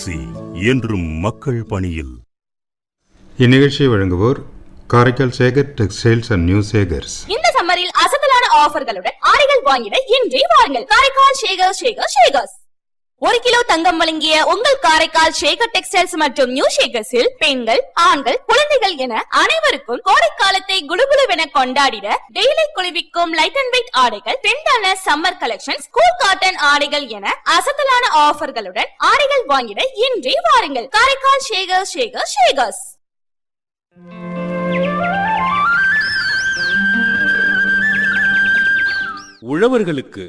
C என்றும் மக்கள் பணியில் இந்நிகழ்ச்சியை வழங்குவோர் Karaikal Sekar textiles and new Sekars இந்த சம்மரில் அசத்தலான ஆஃபர்களுடன் ஆடைகள் வாங்கிட இன்றே வாருங்கள் காரைக்கால் ஷேகர் ஷேகர் ஷேகர்ஸ் ஒரு கிலோ தங்கம் வழங்கிய உங்கள் காரைக்கால் ஷேகர் டெக்ஸ்டைல்ஸ் மற்றும் நியூ ஷேகர்ஸில் பெண்கள் ஆண்கள் குழந்தைகள் என அனைவருக்கும் கோடைக்காலத்தை குளுகுளுவென கொண்டாடிட டெய்லி குளிர்விக்கும் லைட் அண்ட் வெயிட் ஆடைகள் ட்ரெண்டான சம்மர் கலெக்ஷன் ஸ்கூல் காட்டன் ஆடைகள் என அசத்தலான ஆஃபர்களுடன் ஆடைகள் வாங்கிட இன்றே வாருங்கள் காரைக்கால் ஷேகர் ஷேகர் ஷேகர்ஸ் உழவர்களுக்கு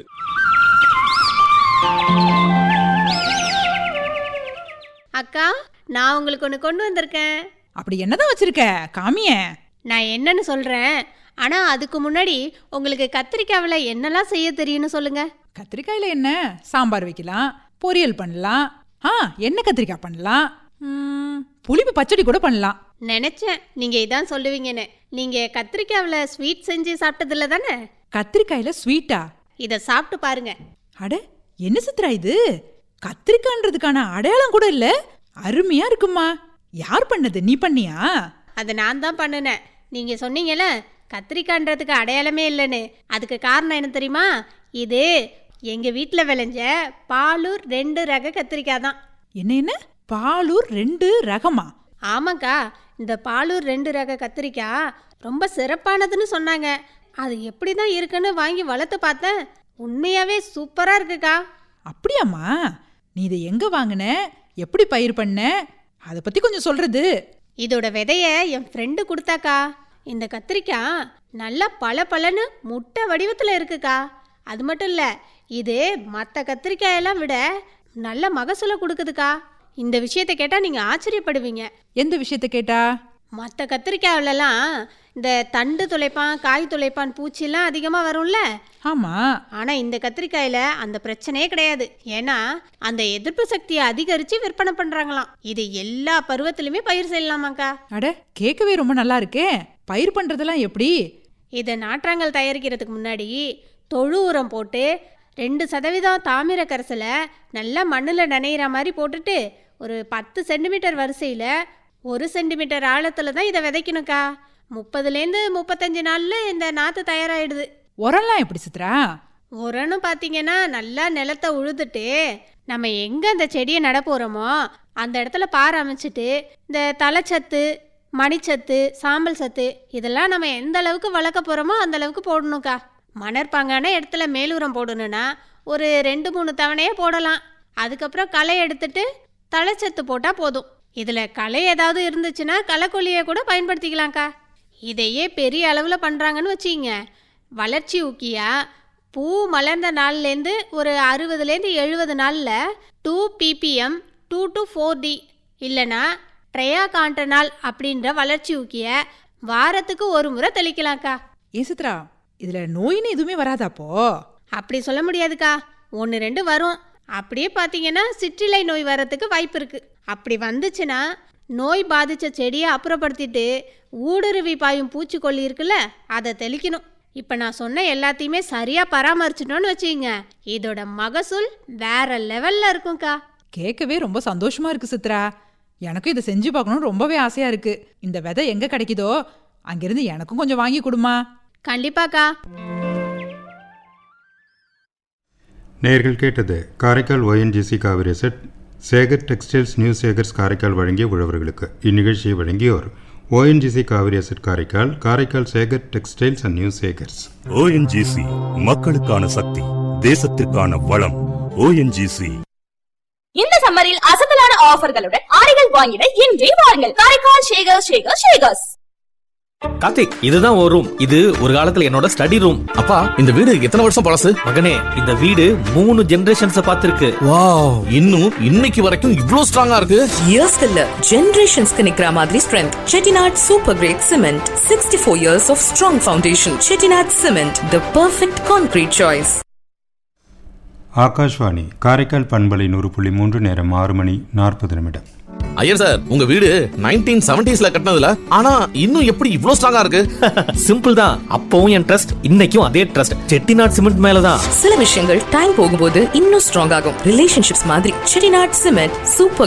அக்கா நான் உங்களுக்கு ஒன்று கொண்டு வந்திருக்கேன் அப்படி என்னதான் வச்சிருக்க காமிய நான் என்னன்னு சொல்கிறேன் ஆனால் அதுக்கு முன்னாடி உங்களுக்கு கத்திரிக்காவில் என்னெல்லாம் செய்ய தெரியும்னு சொல்லுங்க கத்திரிக்காயில என்ன சாம்பார் வைக்கலாம் பொரியல் பண்ணலாம் ஆ என்ன கத்திரிக்காய் பண்ணலாம் ம், புளிப்பு பச்சடி கூட பண்ணலாம் நினச்சேன் நீங்கள் இதான் சொல்லுவீங்கன்னு நீங்கள் கத்திரிக்காவில் ஸ்வீட் செஞ்சு சாப்பிட்டதில்ல தானே கத்திரிக்காயில ஸ்வீட்டா இதை சாப்பிட்டு பாருங்க அட என்ன சித்ரா இது கத்திரிக்கான்றதுக்கான அடையாளம் கூட இல்ல அருமையா இருக்குமா யார் பண்ணது நீ பண்ணியா அதை நான் தான் பண்ணினேன் நீங்கள் சொன்னீங்கல்ல கத்திரிக்கான்றதுக்கு அடையாளமே இல்லைன்னு அதுக்கு காரணம் என்ன தெரியுமா இது எங்கள் வீட்டில் விளைஞ்ச பாலூர் ரெண்டு ரக கத்திரிக்காய் தான் என்ன என்ன பாலூர் ரெண்டு ரகமா ஆமாக்கா இந்த பாலூர் ரெண்டு ரக கத்திரிக்காய் ரொம்ப சிறப்பானதுன்னு சொன்னாங்க அது எப்படி தான் இருக்குன்னு வாங்கி வளர்த்து பார்த்தேன் உண்மையாகவே சூப்பராக இருக்குக்கா அப்படியாம்மா நீ இதை எங்க வாங்கின எப்படி பயிர் பண்ண அதை பத்தி கொஞ்சம் சொல்றது இதோட விதைய என் ஃப்ரெண்டு கொடுத்தாக்கா இந்த கத்திரிக்காய் நல்லா பல பலன்னு முட்டை வடிவத்தில் இருக்குக்கா அது மட்டும் இல்லை இது மற்ற கத்திரிக்காயெல்லாம் விட நல்ல மகசூலை கொடுக்குதுக்கா இந்த விஷயத்தை கேட்டால் நீங்கள் ஆச்சரியப்படுவீங்க எந்த விஷயத்த கேட்டா மற்ற கத்திரிக்காயிலலாம் இந்த தண்டு துளைப்பான் காய் துளைப்பான் பூச்சிலாம் அதிகமாக வரும்ல ஆமா ஆனால் இந்த கத்திரிக்காயில் அந்த பிரச்சனையே கிடையாது ஏன்னா அந்த எதிர்ப்பு சக்தியை அதிகரித்து விற்பனை பண்ணுறாங்களாம் இது எல்லா பருவத்திலுமே பயிர் செய்யலாமாக்கா அட கேட்கவே ரொம்ப நல்லா இருக்கே பயிர் பண்றதெல்லாம் எப்படி இதை நாற்றாங்கல் தயாரிக்கிறதுக்கு முன்னாடி தொழு உரம் போட்டு ரெண்டு சதவீதம் தாமிர கரைசலை நல்லா மண்ணில் நனையிற மாதிரி போட்டுட்டு ஒரு பத்து சென்டிமீட்டர் வரிசையில் ஒரு சென்டிமீட்டர் ஆழத்தில் தான் இதை விதைக்கணுக்கா முப்பதுலேருந்து முப்பத்தஞ்சு நாளில் இந்த நாற்று தயாராகிடுது உரம்லாம் எப்படி சித்ரா உரம்னு பார்த்தீங்கன்னா நல்லா நிலத்தை உழுதுட்டு நம்ம எங்கே அந்த செடியை நட போகிறோமோ அந்த இடத்துல பாறை அமைச்சிட்டு இந்த தலைச்சத்து மணிச்சத்து சாம்பல் சத்து இதெல்லாம் நம்ம எந்த அளவுக்கு வளர்க்க போகிறோமோ அந்த அளவுக்கு போடணுக்கா மணற்பாங்கான இடத்துல மேலுரம் போடணும்னா ஒரு ரெண்டு மூணு தவணையே போடலாம் அதுக்கப்புறம் களை எடுத்துட்டு தலைச்சத்து போட்டால் போதும் இதில் களை ஏதாவது இருந்துச்சுன்னா களைக்கொல்லியை கூட பயன்படுத்திக்கலாம்க்கா இதையே பெரிய அளவில் பண்ணுறாங்கன்னு வச்சுக்கிங்க வளர்ச்சி ஊக்கியா பூ மலர்ந்த நாள்லேருந்து ஒரு அறுபதுலேருந்து எழுபது நாளில் two BPM two to four T இல்லைனா ட்ரையா காண்டனால் அப்படின்ற வளர்ச்சி ஊக்கிய வாரத்துக்கு ஒரு முறை தெளிக்கலாம்க்கா ஏன் சித்ரா இதுல நோயின்னு எதுவுமே வராதாப்போ அப்படி சொல்ல முடியாதுக்கா ஒன்று ரெண்டு வரும் அப்படியே பார்த்தீங்கன்னா சிற்றிலை நோய் வரத்துக்கு வாய்ப்பு இருக்குது அப்படி வந்துச்சுன்னா நோய் பாதித்த செடியை அப்புறப்படுத்திட்டு ஊடுருவி பாயும் பூச்சிக்கொல்லி இருக்குல்ல அதை தெளிக்கணும் இப்போ நான் சொன்ன எல்லாத்தையுமே சரியாக பராமரிச்சிட்டோன்னு வச்சுக்கோங்க இதோட மகசூல் வேற லெவலில் இருக்கும்க்கா கேட்கவே ரொம்ப சந்தோஷமா இருக்கு சித்ரா எனக்கும் இதை செஞ்சு பார்க்கணும் ரொம்பவே ஆசையா இருக்கு இந்த விதை எங்க கிடைக்குதோ அங்கிருந்து எனக்கும் கொஞ்சம் வாங்கி கொடுமா கண்டிப்பாக்கா நேர்கள் கேட்டது Karaikal ONGC Cauvery asset Sekar textiles new Sekars Karaikal வழங்கிய உழவர்களுக்கு இந்நிகழ்ச்சியை வழங்கியோர் ONGC Cauvery asset Karaikal Karaikal Sekar textiles and new Sekars ONGC மக்களுக்கான சக்தி தேசத்திற்கான வளம் ஓஎன்ஜிசி இந்த சம்மரில் அசத்தலான ஆஃபர்களுடன் ஆடைகள் வாங்கிட இன்றே வாருங்கள் காரைக்கால் ஷேகர் ஷேகர் ஷேகர்ஸ் கார்த்திக் இதுதான் ஒரு ரூம் இது ஒரு காலத்துல என்னோட ஸ்டடி ரூம் அப்பா இந்த வீடு எத்தனை வருஷம் பழசு மகனே இந்த வீடு மூணு ஜெனரேஷன்ஸ் பார்த்திருக்கு வாவ் இன்னும் இன்னைக்கு வரைக்கும் இவ்ளோ ஸ்ட்ராங்கா இருக்கு இயர்ஸ்க்கு இல்ல ஜெனரேஷன்ஸ்க்கு நிக்கிற மாதிரி strength Chettinad super grade cement sixty four years of strong foundation Chettinad cement the perfect concrete choice Akashvani Karaikal பண்பலை நூறு புள்ளி மூன்று நேரம் ஆறு மணி நாற்பது நிமிடம் ஐயர் சார் உங்க வீடு நைன்டீன் செவன்டிஸ்ல கட்டினதுல ஆனா இன்னும் எப்படி இவ்ளோ ஸ்ட்ராங்கா இருக்கு சிம்பிள் தான் அப்பவும் என் ட்ரஸ்ட் இன்னைக்கும் அதே ட்ரஸ்ட் செட்டிநாட் சிமெண்ட் மேலதான் சில விஷயங்கள் டைம் போகும்போது இன்னும் ஸ்ட்ராங் ஆகும் ரிலேஷன்ஷிப்ஸ் மாதிரி செட்டிநாட் சிமெண்ட் சூப்பர்